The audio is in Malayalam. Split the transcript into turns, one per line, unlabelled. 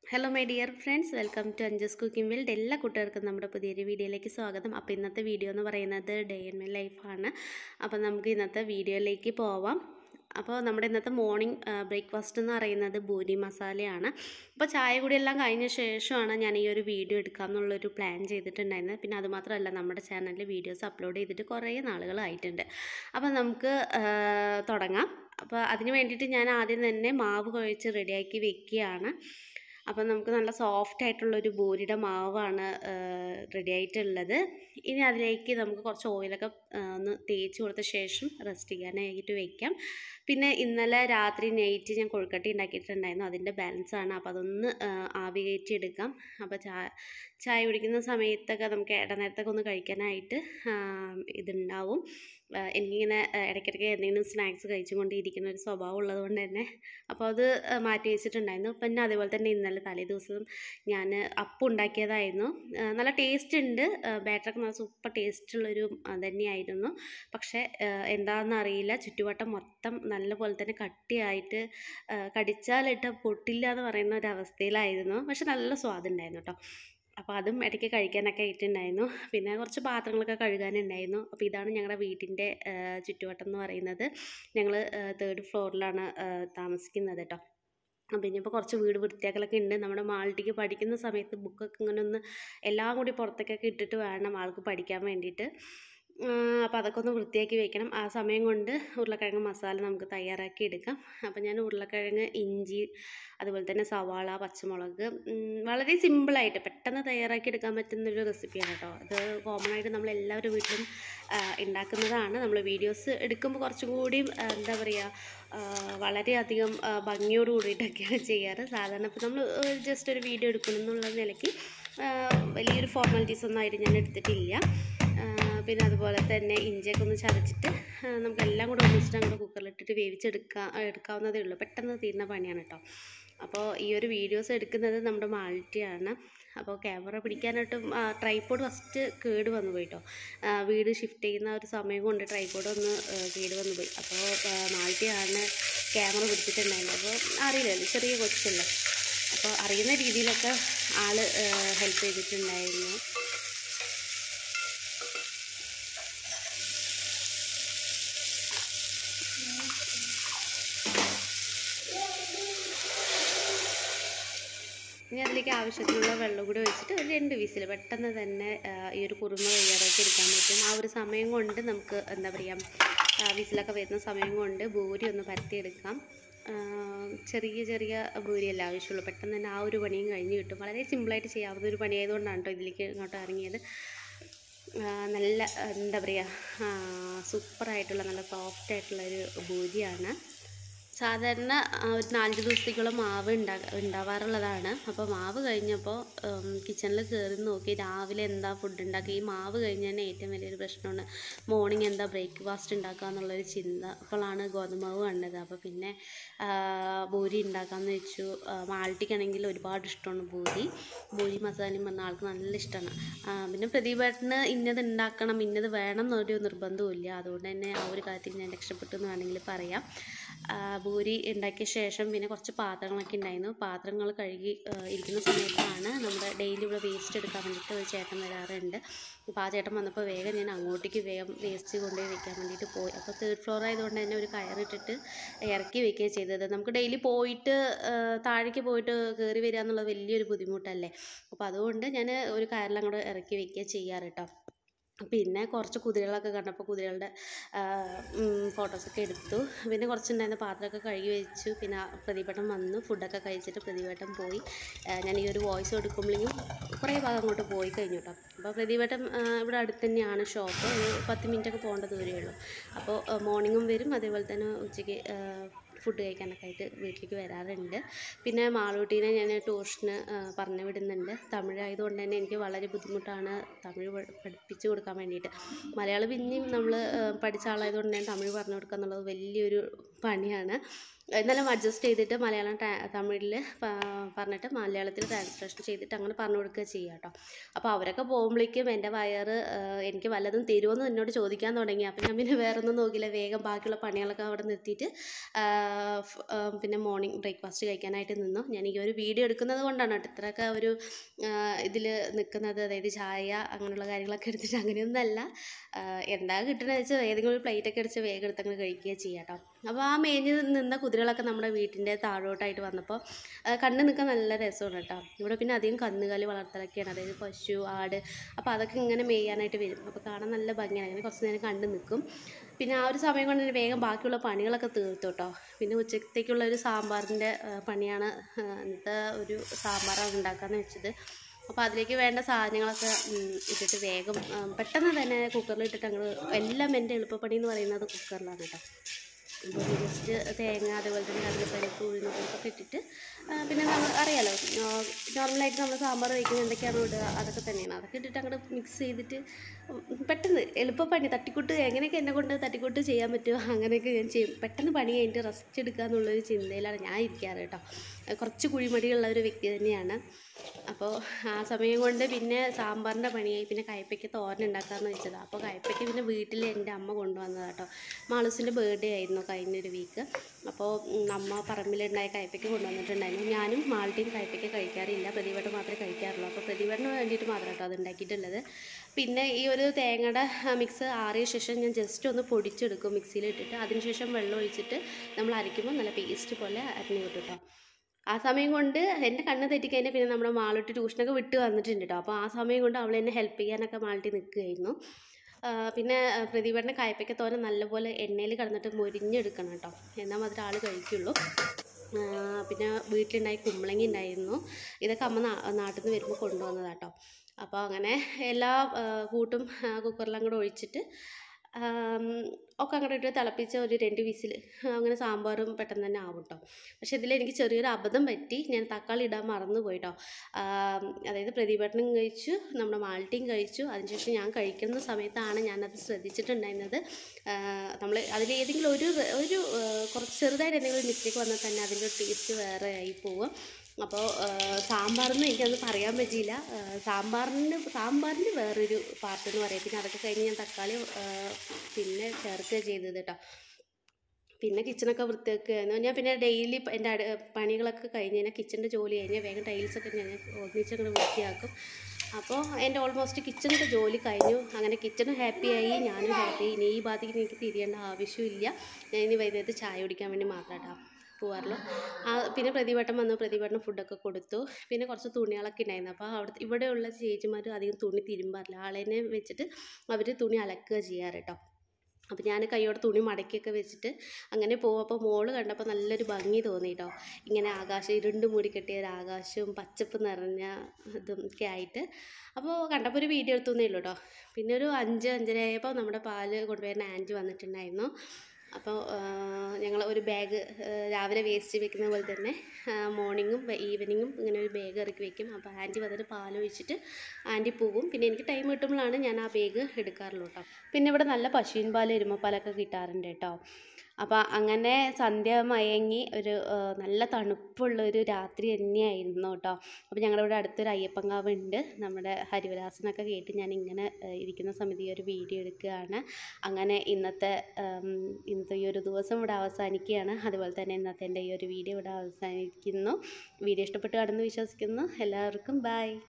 hello my dear friends welcome to Anju's cooking world എല്ലാ കൂട്ടുകാർക്കും നമ്മുടെ പുതിയൊരു വീഡിയോയിലേക്ക് സ്വാഗതം അപ്പോൾ ഇന്നത്തെ വീഡിയോ എന്ന് പറയുന്നത് ഡേ ഇൻ മൈ ലൈഫാണ് അപ്പോൾ നമുക്ക് ഇന്നത്തെ വീഡിയോയിലേക്ക് പോവാം അപ്പോൾ നമ്മുടെ ഇന്നത്തെ മോർണിംഗ് ബ്രേക്ക്ഫാസ്റ്റ് എന്ന് പറയുന്നത് പൂരി മസാലയാണ് അപ്പോൾ ചായ കൂടിയെല്ലാം കഴിഞ്ഞ ശേഷമാണ് ഞാൻ ഈ ഒരു വീഡിയോ എടുക്കാമെന്നുള്ളൊരു പ്ലാൻ ചെയ്തിട്ടുണ്ടായിരുന്നത് പിന്നെ അതുമാത്രമല്ല നമ്മുടെ ചാനലിൽ വീഡിയോസ് അപ്ലോഡ് ചെയ്തിട്ട് കുറേ നാളുകളായിട്ടുണ്ട് അപ്പോൾ നമുക്ക് ആ, തുടങ്ങാം അപ്പോൾ അതിന് വേണ്ടിയിട്ട് ഞാൻ ആദ്യം തന്നെ മാവ് കുഴച്ച് റെഡിയാക്കി വെക്കുകയാണ് അപ്പം നമുക്ക് നല്ല സോഫ്റ്റ് ആയിട്ടുള്ളൊരു ബൂരിയുടെ മാവാണ് റെഡി ആയിട്ടുള്ളത് ഇനി അതിലേക്ക് നമുക്ക് കുറച്ച് ഓയിലൊക്കെ ആ, ഒന്ന് തേച്ച് കൊടുത്ത ശേഷം റെസ്റ്റ് ചെയ്യാനായിട്ട് വെക്കാം പിന്നെ ഇന്നലെ രാത്രി നൈറ്റ് ഞാൻ കൊഴുക്കട്ടി ഉണ്ടാക്കിയിട്ടുണ്ടായിരുന്നു അതിൻ്റെ ബാലൻസ് ആണ് അപ്പോൾ അതൊന്ന് ആ, ആവി കയറ്റി എടുക്കാം അപ്പോൾ ചായ ചായ കുടിക്കുന്ന സമയത്തൊക്കെ നമുക്ക് ഇടനേരത്തൊക്കെ ഒന്ന് കഴിക്കാനായിട്ട് ആ, ഇതുണ്ടാവും ആ, എനിക്കിങ്ങനെ ആ, ഇടയ്ക്കിടയ്ക്ക് എന്തെങ്കിലും സ്നാക്സ് കഴിച്ചുകൊണ്ടിരിക്കുന്ന ഒരു സ്വഭാവം ഉള്ളത് കൊണ്ട് തന്നെ അപ്പോൾ അത് ആ, മാറ്റി വെച്ചിട്ടുണ്ടായിരുന്നു പിന്നെ അതേപോലെ തന്നെ ഇന്നലെ തലേ ദിവസം ഞാൻ അപ്പം ഉണ്ടാക്കിയതായിരുന്നു ആ, നല്ല ടേസ്റ്റ് ഉണ്ട് ബാറ്ററൊക്കെ നല്ല സൂപ്പർ ടേസ്റ്റുള്ളൊരു തന്നെയായിരുന്നു പക്ഷേ ആ, എന്താണെന്ന് അറിയില്ല ചുറ്റുവട്ടം മൊത്തം നല്ല പോലെ തന്നെ കട്ടിയായിട്ട് ആ, കടിച്ചാലിട്ട് പൊട്ടില്ല എന്ന് പറയുന്ന ഒരു അവസ്ഥയിലായിരുന്നു പക്ഷെ നല്ല സ്വാദുണ്ടായിരുന്നു കേട്ടോ അപ്പോൾ അതും ഇടയ്ക്ക് കഴിക്കാനൊക്കെ ആയിട്ടുണ്ടായിരുന്നു പിന്നെ കുറച്ച് പാത്രങ്ങളൊക്കെ കഴുകാനുണ്ടായിരുന്നു അപ്പോൾ ഇതാണ് ഞങ്ങളുടെ വീട്ടിൻ്റെ ആ, ചുറ്റുവട്ടം എന്ന് പറയുന്നത് ഞങ്ങൾ തേർഡ് ഫ്ലോറിലാണ് താമസിക്കുന്നത് കേട്ടോ അപ്പം ഇനിയിപ്പോൾ കുറച്ച് വീട് വൃത്തിയാക്കലൊക്കെ ഉണ്ട് നമ്മുടെ മാൾട്ടിക്ക് പഠിക്കുന്ന സമയത്ത് ബുക്കൊക്കെ ഇങ്ങനെ ഒന്ന് എല്ലാം കൂടി പുറത്തേക്കൊക്കെ ഇട്ടിട്ട് വേണം ആൾക്ക് പഠിക്കാൻ വേണ്ടിയിട്ട് അപ്പോൾ അതൊക്കെ ഒന്ന് വൃത്തിയാക്കി വെക്കണം ആ സമയം കൊണ്ട് ഉരുളക്കിഴങ്ങ് മസാല നമുക്ക് തയ്യാറാക്കി എടുക്കാം അപ്പോൾ ഞാൻ ഉരുളക്കിഴങ്ങ് ഇഞ്ചി അതുപോലെ തന്നെ സവാള പച്ചമുളക് ഉം, വളരെ സിമ്പിളായിട്ട് പെട്ടെന്ന് തയ്യാറാക്കി എടുക്കാൻ പറ്റുന്നൊരു റെസിപ്പിയാണ് കേട്ടോ അത് കോമൺ ആയിട്ട് നമ്മൾ എല്ലാവരും വീട്ടിലും ആ, ഉണ്ടാക്കുന്നതാണ് നമ്മൾ വീഡിയോസ് എടുക്കുമ്പോൾ കുറച്ചും കൂടിയും ആ, എന്താ പറയുക ആ, വളരെയധികം ആ, ഭംഗിയോട് കൂടിയിട്ടൊക്കെയാണ് ചെയ്യാറ് സാധാരണ ഇപ്പോൾ നമ്മൾ ജസ്റ്റ് ഒരു വീഡിയോ എടുക്കണം എന്നുള്ള നിലയ്ക്ക് ആ, വലിയൊരു ഫോർമാലിറ്റീസ് ഒന്നും ആയിട്ട് ഞാൻ എടുത്തിട്ടില്ല ആ, പിന്നെ അതുപോലെ തന്നെ ഇഞ്ചിയൊക്കെ ഒന്ന് ചതച്ചിട്ട് ആ, നമുക്ക് എല്ലാം കൂടെ ഒന്നിച്ചിട്ട് അങ്ങോട്ട് കുക്കറിലിട്ടിട്ട് വേവിച്ചെടുക്കാം എടുക്കാവുന്നതേ ഉള്ളൂ പെട്ടെന്ന് തീരുന്ന പണിയാണ് കേട്ടോ അപ്പോൾ ഈ ഒരു വീഡിയോസ് എടുക്കുന്നത് നമ്മുടെ മാൾട്ടിയാണ് അപ്പോൾ ക്യാമറ പിടിക്കാനായിട്ട് ട്രൈപ്പോഡ് ഫസ്റ്റ് കേട് വന്നു പോയി കേട്ടോ ആ, വീട് ഷിഫ്റ്റ് ചെയ്യുന്ന ഒരു സമയം കൊണ്ട് ട്രൈപ്പോഡ് ഒന്ന് ആ, കേട് വന്നു പോയി അപ്പോൾ മാൾട്ടിയാണ് ക്യാമറ പിടിച്ചിട്ടുണ്ടായിരുന്നത് അപ്പോൾ അറിയില്ലല്ലോ ചെറിയ കൊച്ചല്ലേ അപ്പോൾ അറിയുന്ന രീതിയിലൊക്കെ ആള് ഹെൽപ്പ് ചെയ്തിട്ടുണ്ടായിരുന്നു ഇനി അതിലേക്ക് ആവശ്യത്തിനുള്ള വെള്ളം കൂടി ഒഴിച്ചിട്ട് ഒരു രണ്ട് വിസിൽ പെട്ടെന്ന് തന്നെ ആ, ഈ ഒരു കുറുമ തയ്യാറാക്കി എടുക്കാൻ പറ്റും ആ ഒരു സമയം കൊണ്ട് നമുക്ക് എന്താ പറയുക വിസിലൊക്കെ വരുന്ന സമയം കൊണ്ട് ബൂരി ഒന്ന് പരത്തിയെടുക്കാം ആ, ചെറിയ ചെറിയ ബൂരിയല്ല ആവശ്യമുള്ളൂ പെട്ടെന്ന് തന്നെ ആ ഒരു പണിയും കഴിഞ്ഞ് കിട്ടും വളരെ സിമ്പിളായിട്ട് ചെയ്യാവുന്ന ഒരു പണിയായതുകൊണ്ടാണ് കേട്ടോ ഇതിലേക്ക് ഇങ്ങോട്ട് ഇറങ്ങിയത് ആ, നല്ല എന്താ പറയുക സൂപ്പറായിട്ടുള്ള നല്ല സോഫ്റ്റ് ആയിട്ടുള്ള ഒരു ബൂരിയാണ് സാധാരണ ആ, ഒരു നാലഞ്ച് ദിവസത്തേക്കുള്ള മാവ് ഉണ്ടാ ഉണ്ടാവാറുള്ളതാണ് അപ്പോൾ മാവ് കഴിഞ്ഞപ്പോൾ കിച്ചണിൽ കയറി നോക്കി രാവിലെ എന്താ ഫുഡ് ഉണ്ടാക്കുക ഈ മാവ് കഴിഞ്ഞ് തന്നെ ഏറ്റവും വലിയൊരു പ്രശ്നമാണ് മോർണിംഗ് എന്താ ബ്രേക്ക്ഫാസ്റ്റ് ഉണ്ടാക്കുക എന്നുള്ളൊരു ചിന്ത അപ്പോഴാണ് ഗോതമ്പാവ് കണ്ടത് അപ്പോൾ പിന്നെ ആ, പൂരി ഉണ്ടാക്കാമെന്ന് വെച്ചു ആ, മാൾട്ടിക്കാണെങ്കിൽ ഒരുപാട് ഇഷ്ടമാണ് പൂരി പൂരി മസാലയും പറഞ്ഞ ആൾക്ക് നല്ല ഇഷ്ടമാണ് പിന്നെ പ്രദീപേട്ടന് ഇന്നത് ഉണ്ടാക്കണം ഇന്നത് വേണം എന്നൊരു നിർബന്ധവും ഇല്ല അതുകൊണ്ട് തന്നെ ആ ഒരു കാര്യത്തിൽ ഞാൻ രക്ഷപ്പെട്ടു എന്ന് വേണമെങ്കിൽ പറയാം ആ, പൂരി ഉണ്ടാക്കിയ ശേഷം പിന്നെ കുറച്ച് പാത്രങ്ങളൊക്കെ ഉണ്ടായിരുന്നു പാത്രങ്ങൾ കഴുകി ആ, ഇരിക്കുന്ന സമയത്താണ് നമ്മുടെ ഡെയിലി ഇവിടെ വേസ്റ്റ് എടുക്കാൻ വേണ്ടിയിട്ട് ഒരു ചേട്ടൻ വരാറുണ്ട് അപ്പോൾ ആ ചേട്ടൻ വന്നപ്പോൾ വേഗം ഞാൻ അങ്ങോട്ടേക്ക് വേഗം വേസ്റ്റ് കൊണ്ടുപോയി വെക്കാൻ വേണ്ടിയിട്ട് പോയി അപ്പോൾ തേർഡ് ഫ്ലോർ ആയതുകൊണ്ട് തന്നെ ഒരു കയറിട്ടിട്ട് ഇറക്കി വെക്കുകയാണ് ചെയ്തത് നമുക്ക് ഡെയിലി പോയിട്ട് ആ, താഴേക്ക് പോയിട്ട് കയറി വരിക എന്നുള്ളത് വലിയൊരു ബുദ്ധിമുട്ടല്ലേ അപ്പോൾ അതുകൊണ്ട് ഞാൻ ഒരു കയറിൽ അങ്ങോട്ട് ഇറക്കി വെക്കുക ചെയ്യാറ് കേട്ടോ പിന്നെ കുറച്ച് കുതിരകളൊക്കെ കണ്ടപ്പോൾ കുതിരകളുടെ ഫോട്ടോസൊക്കെ എടുത്തു പിന്നെ കുറച്ചുണ്ടായിരുന്ന പാത്രമൊക്കെ കഴുകി വെച്ചു പിന്നെ പ്രതിപേട്ടൻ വന്നു ഫുഡൊക്കെ കഴിച്ചിട്ട് പ്രതിപേട്ടൻ പോയി ആ, ഞാൻ ഈ ഒരു വോയിസ് എടുക്കുമ്പോഴേക്കും കുറേ ഭാഗം അങ്ങോട്ട് പോയി കഴിഞ്ഞു കേട്ടോ അപ്പോൾ പ്രതിപേട്ടൻ ആ, ഇവിടെ അടുത്ത് തന്നെയാണ് ഷോപ്പ് ഒരു പത്ത് മിനിറ്റൊക്കെ പോകേണ്ട ദൂരമേ ഉള്ളൂ അപ്പോൾ മോർണിംഗും വരും അതേപോലെ തന്നെ ഉച്ചയ്ക്ക് ആ, ഫുഡ് കഴിക്കാനൊക്കെ ആയിട്ട് വീട്ടിലേക്ക് വരാറുണ്ട് പിന്നെ മാളൂട്ടീനെ ഞാൻ ട്യൂഷന് പറഞ്ഞു വിടുന്നുണ്ട് തമിഴ് ആയതുകൊണ്ട് തന്നെ എനിക്ക് വളരെ ബുദ്ധിമുട്ടാണ് തമിഴ് പഠി- പഠിപ്പിച്ചു കൊടുക്കാൻ വേണ്ടിയിട്ട് മലയാളം പിന്നെയും നമ്മൾ പഠിച്ച ആളായതുകൊണ്ട് തന്നെ തമിഴ് പറഞ്ഞു കൊടുക്കുക എന്നുള്ളത് വലിയൊരു പണിയാണ് എന്നാലും അഡ്ജസ്റ്റ് ചെയ്തിട്ട് മലയാളം ട്രാ- തമിഴിൽ പറഞ്ഞിട്ട് മലയാളത്തിൽ ട്രാൻസ്ലേഷൻ ചെയ്തിട്ട് അങ്ങനെ പറഞ്ഞു കൊടുക്കുക ചെയ്യുക കേട്ടോ അപ്പോൾ അവരൊക്കെ പോകുമ്പോഴേക്കും എൻ്റെ വയറ് ഏഹ്, എനിക്ക് വല്ലതും തരുമോയെന്ന് എന്നോട് ചോദിക്കാൻ തുടങ്ങി അപ്പം ഞാൻ പിന്നെ വേറെ ഒന്നും നോക്കില്ല വേഗം ബാക്കിയുള്ള പണികളൊക്കെ അവിടെ നിർത്തിയിട്ട് ആഹ്, ഫ്- ആഹ്, പിന്നെ മോർണിംഗ് ബ്രേക്ക്ഫാസ്റ്റ് കഴിക്കാനായിട്ട് നിന്നു ഞാൻ ഈ ഒരു വീഡിയോ എടുക്കുന്നത് കൊണ്ടാണ് കേട്ടോ ഇത്രയൊക്കെ ഒരു ഇതിൽ നിൽക്കുന്നത് അതായത് ചായ അങ്ങനെയുള്ള കാര്യങ്ങളൊക്കെ എടുത്തിട്ട് അങ്ങനെയൊന്നല്ല ആഹ്, എന്താ കിട്ടണമെന്ന് വെച്ചാൽ ഏതെങ്കിലും ഒരു പ്ലേറ്റൊക്കെ അടിച്ച് വേഗം എടുത്തങ്ങ് കഴിക്കുക ചെയ്യാം കേട്ടോ അപ്പോൾ ആ മേഞ്ഞ് നിന്ന കുതിരകളൊക്കെ നമ്മുടെ വീട്ടിൻ്റെ താഴോട്ടായിട്ട് വന്നപ്പോൾ ആ, കണ്ണ് നിൽക്കാൻ നല്ല രസമാണ് കേട്ടോ ഇവിടെ പിന്നെ അധികം കന്നുകാലി വളർത്തലൊക്കെയാണ് അതായത് പശു ആട് അപ്പോൾ അതൊക്കെ ഇങ്ങനെ മേയാനായിട്ട് വരും അപ്പോൾ കാണാൻ നല്ല ഭംഗിയാണ് അങ്ങനെ കുറച്ച് നേരം കണ്ട് നിൽക്കും പിന്നെ ആ ഒരു സമയം കൊണ്ട് തന്നെ വേഗം ബാക്കിയുള്ള പണികളൊക്കെ തീർത്തു കേട്ടോ പിന്നെ ഉച്ചത്തേക്കുള്ള ഒരു സാമ്പാറിൻ്റെ ആ, പണിയാണ് ആ, ഇന്നത്തെ ഒരു സാമ്പാറാണ് ഉണ്ടാക്കാമെന്ന് വെച്ചത് അപ്പോൾ അതിലേക്ക് വേണ്ട സാധനങ്ങളൊക്കെ ഉം, ഇട്ടിട്ട് വേഗം ആ, പെട്ടെന്ന് തന്നെ കുക്കറിൽ ഇട്ടിട്ട് അങ്ങ് എല്ലാം എൻ്റെ എളുപ്പപ്പണി എന്ന് പറയുന്നത് കുക്കറിലാണ് കേട്ടോ ഇപ്പോൾ ജസ്റ്റ് തേങ്ങ അതേപോലെ തന്നെ കടലപ്പരിപ്പ് ഉഴുന്നപ്പരിപ്പൊക്കെ ഇട്ടിട്ട് ആ, പിന്നെ നമ്മൾ അറിയാലോ നോർമലായിട്ട് നമ്മൾ സാമ്പാർ വയ്ക്കുന്നത് എന്തൊക്കെയാണോ ഇടുക അതൊക്കെ തന്നെയാണ് അതൊക്കെ ഇട്ടിട്ട് അങ്ങോട്ട് മിക്സ് ചെയ്തിട്ട് ഉം, പെട്ടെന്ന് എളുപ്പപ്പണി തട്ടിക്കൂട്ട് എങ്ങനെയൊക്കെ എന്നെ കൊണ്ട് തട്ടിക്കൂട്ട് ചെയ്യാൻ പറ്റുമോ അങ്ങനെയൊക്കെ ഞാൻ ചെയ്യും പെട്ടെന്ന് പണി കഴിഞ്ഞിട്ട് റെസ്റ്റ് എടുക്കുക എന്നുള്ളൊരു ചിന്തയിലാണ് ഞാൻ ഇരിക്കാറ് കേട്ടോ കുറച്ച് കുഴിമടിയുള്ള ഒരു വ്യക്തി തന്നെയാണ് അപ്പോൾ ആ സമയം കൊണ്ട് പിന്നെ സാമ്പാറിൻ്റെ പണിയായി പിന്നെ കയ്പ്പയ്ക്ക് തോരൻ ഉണ്ടാക്കാമെന്ന് വെച്ചതാണ് അപ്പോൾ കയ്പ്പയ്ക്ക് പിന്നെ വീട്ടിൽ എൻ്റെ അമ്മ കൊണ്ടുവന്നതാണ് കേട്ടോ മാളൂസിൻ്റെ ബർത്ത്ഡേ ആയിരുന്നു കഴിഞ്ഞൊരു വീക്ക് അപ്പോൾ ഉം, അമ്മ പറമ്പിലുണ്ടായ കയ്പ്പയ്ക്ക് കൊണ്ടുവന്നിട്ടുണ്ടായിരുന്നു ഞാനും മാൾട്ടിയും കയ്പ്പയ്ക്ക് കഴിക്കാറില്ല പ്രതിവട്ടം മാത്രമേ കഴിക്കാറുള്ളൂ അപ്പോൾ പ്രതിവട്ടിന് വേണ്ടിയിട്ട് മാത്രം കേട്ടോ അത് ഉണ്ടാക്കിയിട്ടുള്ളത് പിന്നെ ഈ ഒരു തേങ്ങയുടെ മിക്സ് ആറിയ ശേഷം ഞാൻ ജസ്റ്റ് ഒന്ന് പൊടിച്ചെടുക്കും മിക്സിയിൽ ഇട്ടിട്ട് അതിനുശേഷം വെള്ളം ഒഴിച്ചിട്ട് നമ്മൾ അരയ്ക്കുമ്പോൾ നല്ല പേസ്റ്റ് പോലെ അരിഞ്ഞു കിട്ടും കേട്ടോ ആ സമയം കൊണ്ട് എൻ്റെ കണ്ണ് തെറ്റിക്കഴിഞ്ഞാൽ പിന്നെ നമ്മുടെ മാളൂട്ടി ട്യൂഷനൊക്കെ വിട്ട് വന്നിട്ടുണ്ട് കേട്ടോ അപ്പോൾ ആ സമയം കൊണ്ട് അവൾ എന്നെ ഹെൽപ്പ് ചെയ്യാനൊക്കെ മാൾട്ടി നിൽക്കുകയായിരുന്നു ആ, പിന്നെ ആ, പ്രതിഭയുടെ കായ്പയ്ക്ക തോരൻ നല്ലപോലെ എണ്ണയിൽ കിടന്നിട്ട് മൊരിഞ്ഞെടുക്കണം കേട്ടോ എന്നാൽ മാത്രമേ ആൾ കഴിക്കുള്ളൂ ആ, പിന്നെ വീട്ടിലുണ്ടായി കുമ്പളങ്ങി ഉണ്ടായിരുന്നു ഇതൊക്കെ അമ്മ നാ നാട്ടിൽ നിന്ന് വരുമ്പോൾ കൊണ്ടുവന്നതാണ് കേട്ടോ അപ്പോൾ അങ്ങനെ എല്ലാ ആ, കൂട്ടും ആ, കുക്കറിലും അങ്ങോട്ട് ഒഴിച്ചിട്ട് ആം, ഒക്കെ അങ്ങോട്ട് ഇട്ട് തിളപ്പിച്ച ഒരു രണ്ട് വിസിൽ അങ്ങനെ സാമ്പാറും പെട്ടെന്ന് തന്നെ ആവും കേട്ടോ പക്ഷെ ഇതിൽ എനിക്ക് ചെറിയൊരു അബദ്ധം പറ്റി ഞാൻ തക്കാളി ഇടാൻ മറന്നു പോയി കേട്ടോ ആം, അതായത് പ്രദീപേട്ടനും കഴിച്ചു നമ്മുടെ മാൾട്ടിയും കഴിച്ചു അതിനുശേഷം ഞാൻ കഴിക്കുന്ന സമയത്താണ് ഞാനത് ശ്രദ്ധിച്ചിട്ടുണ്ടായിരുന്നത് നമ്മൾ അതിൽ ഏതെങ്കിലും ഒരു റെ- ഒരു ആ, കുറച്ച് ചെറുതായിട്ട് എന്തെങ്കിലും ഒരു മിസ്റ്റേക്ക് വന്നാൽ തന്നെ അതിൻ്റെ ടേസ്റ്റ് വേറെ ആയി പോവും അപ്പോൾ സാമ്പാറൊന്നും എനിക്കതൊന്നും പറയാൻ പറ്റിയില്ല ആ, സാമ്പാറിന് സാമ്പാറിൻ്റെ വേറൊരു പാർട്ട് എന്ന് പറയും പിന്നെ അതൊക്കെ കഴിഞ്ഞ് ഞാൻ തക്കാളി ആ, പിന്നെ ചേർക്കുക ചെയ്തത് കേട്ടോ പിന്നെ കിച്ചണൊക്കെ വൃത്തിയാക്കുകയായിരുന്നു ഞാൻ പിന്നെ ഡെയിലി എൻ്റെ അട പണികളൊക്കെ കഴിഞ്ഞ് കഴിഞ്ഞാൽ കിച്ചണിൻ്റെ ജോലി കഴിഞ്ഞാൽ വേഗം ടൈൽസൊക്കെ ഞാൻ ഒന്നിച്ചങ്ങോട്ട് വൃത്തിയാക്കും അപ്പോൾ എൻ്റെ ഓൾമോസ്റ്റ് കിച്ചണിൻ്റെ ജോലി കഴിഞ്ഞു അങ്ങനെ കിച്ചണും ഹാപ്പിയായി ഞാനും ഹാപ്പി ഇനി ഈ ഭാഗത്തേക്ക് എനിക്ക് തിരിയേണ്ട ആവശ്യമില്ല ഞാൻ ഇനി വൈകുന്നേരത്ത് ചായ കുടിക്കാൻ വേണ്ടി മാത്രമായിട്ടാ പോകാറുള്ളൂ ആ പിന്നെ പ്രതിവട്ടം വന്നു പ്രതിവട്ടം ഫുഡൊക്കെ കൊടുത്തു പിന്നെ കുറച്ച് തുണികളൊക്കെ ഉണ്ടായിരുന്നു അപ്പോൾ അവിടുത്തെ ഇവിടെയുള്ള ചേച്ചിമാർ അധികം തുണി തിരുമ്പാറില്ല ആളെന്നെ വെച്ചിട്ട് അവർ തുണി അലക്കുക ചെയ്യാറ് കേട്ടോ അപ്പോൾ ഞാൻ കൈയോടെ തുണി മടക്കിയൊക്കെ വെച്ചിട്ട് അങ്ങനെ പോകും അപ്പോൾ മോള് കണ്ടപ്പോൾ നല്ലൊരു ഭംഗി തോന്നി കേട്ടോ ഇങ്ങനെ ആകാശം ഇരുണ്ട് മൂടി കെട്ടിയ ഒരു ആകാശവും പച്ചപ്പ് നിറഞ്ഞ ഇതും ഒക്കെ ആയിട്ട് അപ്പോൾ കണ്ടപ്പോൾ ഒരു വീഡിയോ എടുത്തുന്നേ ഉള്ളൂ കേട്ടോ പിന്നെ ഒരു അഞ്ച് അഞ്ചര ആയപ്പോൾ നമ്മുടെ പാല് കൊണ്ടുവരുന്ന ആൻറ്റി വന്നിട്ടുണ്ടായിരുന്നു അപ്പോൾ ഞങ്ങൾ ഒരു ബാഗ് രാവിലെ വേസ്റ്റ് വെക്കുന്ന പോലെ തന്നെ മോർണിംഗും ഈവനിങ്ങും ഇങ്ങനെ ഒരു ബാഗ് ഇറക്കി വെക്കും അപ്പോൾ ആൻറ്റി വന്നിട്ട് പാൽ ഒഴിച്ചിട്ട് ആൻറ്റി പോകും പിന്നെ എനിക്ക് ടൈം കിട്ടുമ്പോഴാണ് ഞാൻ ആ ബാഗ് എടുക്കാറുള്ളൂ കേട്ടോ പിന്നെ ഇവിടെ നല്ല പശുവിൻ പാൽ എരുമപ്പാലൊക്കെ കിട്ടാറുണ്ട് കേട്ടോ അപ്പോൾ അങ്ങനെ സന്ധ്യ മയങ്ങി ഒരു ആ, നല്ല തണുപ്പുള്ള ഒരു രാത്രി തന്നെയായിരുന്നു കേട്ടോ അപ്പോൾ ഞങ്ങളുടെ ഇവിടെ അടുത്തൊരു അയ്യപ്പങ്കാവ് ഉണ്ട് നമ്മുടെ ഹരിവരാസനൊക്കെ കേട്ട് ഞാൻ ഇങ്ങനെ ആ, ഇരിക്കുന്ന സമയത്ത് ഈ ഒരു വീഡിയോ എടുക്കുകയാണ് അങ്ങനെ ഇന്നത്തെ ഉം, ഇന്നത്തെ ഈ ഒരു ദിവസം ഇവിടെ അവസാനിക്കുകയാണ് അതുപോലെ തന്നെ ഇന്നത്തെ എൻ്റെ ഈ ഒരു വീഡിയോ ഇവിടെ അവസാനിക്കുന്നു വീഡിയോ ഇഷ്ടപ്പെട്ട് കാണുമെന്ന് വിശ്വസിക്കുന്നു എല്ലാവർക്കും ബൈ